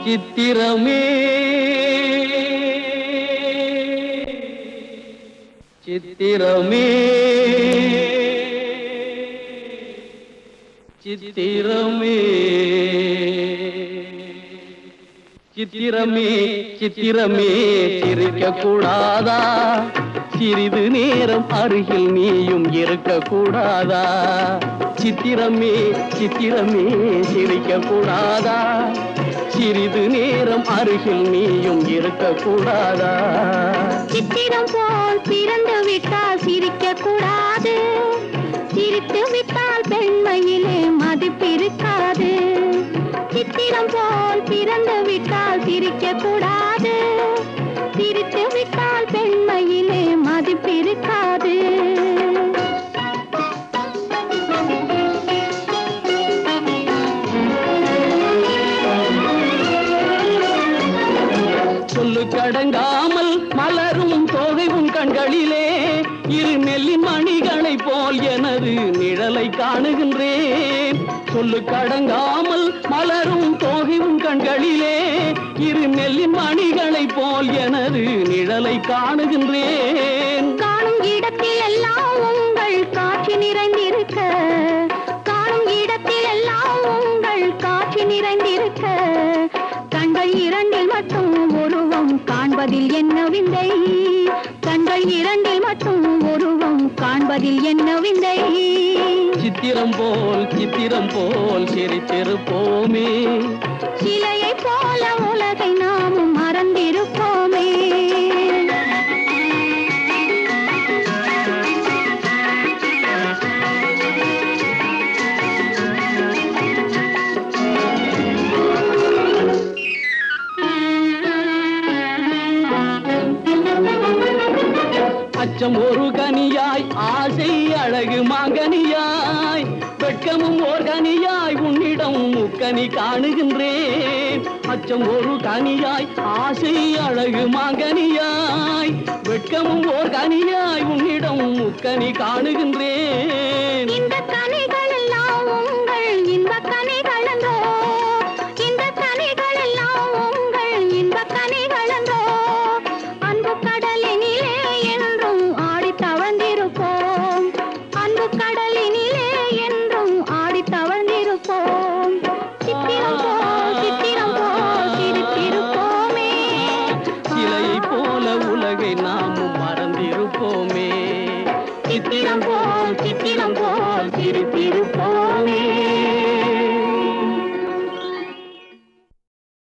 சித்திரமே சித்திரமே சித்திரமே சித்திரமே சித்திரமே சிரிக்க கூடாதா சிறிது நேரம் அருகில் நீயும் இருக்க கூடாதா சித்திரமே சித்திரமே சிரிக்க கூடாதா சிறிது நேரம் அருகில் நீயும் இருக்க கூடாதா சித்திரம் போல் பிறந்து விட்டால் சிரிக்க கூடாது சிரித்து விட்டால் பெண்மையிலே மதிப்பிருக்காது சித்திரம் போல் பிறந்து விட்டால் சிரிக்க கூடாது சிரித்து விட்டால் பெண்மையிலே மதிப்பிருக்காது சொல்லு கடங்காமல் மலரும் தோகை உன் கண்களிலே இரு நெல்லின் மணிகளைப் போல் எனது நிழலை காணுகின்றேன் சொல்லு கடங்காமல் மலரும் தோகை உன் கண்களிலே இரு நெல்லின் மணிகளைப் போல் எனது நிழலை காணுகின்றேன் காணும் இடத்தில் எல்லாம் உங்கள் காட்சி நிறைந்திருக்க காணும் இடத்தில் எல்லாம் உங்கள் காட்சி நிறைந்திருக்க கண்கள் இரண்டில் மட்டும் உருவம் காண்பதில் என்ன விந்தை கண்கள் இரண்டில் மட்டும் உருவம் காண்பதில் என்ன விந்தை சித்திரம் போல் சித்திரம் போல் சிரித்திருப்போமே சிலையைப் போல உலகை நாமும் மறந்திருப்போமே அச்சம் ஒரு கனியாய் ஆசை அழகு மாங்கனியாய் வெட்கமும் ஓர் கனியாய் உன்னிடம் முக்கனி காணுகின்றேன் அச்சம் ஒரு கனியாய் ஆசை அழகு மாங்கனியாய் வெட்கமும் ஓர் கனியாய் உன்னிடம் முக்கனி காணுகின்றேன் இந்த கனிகள்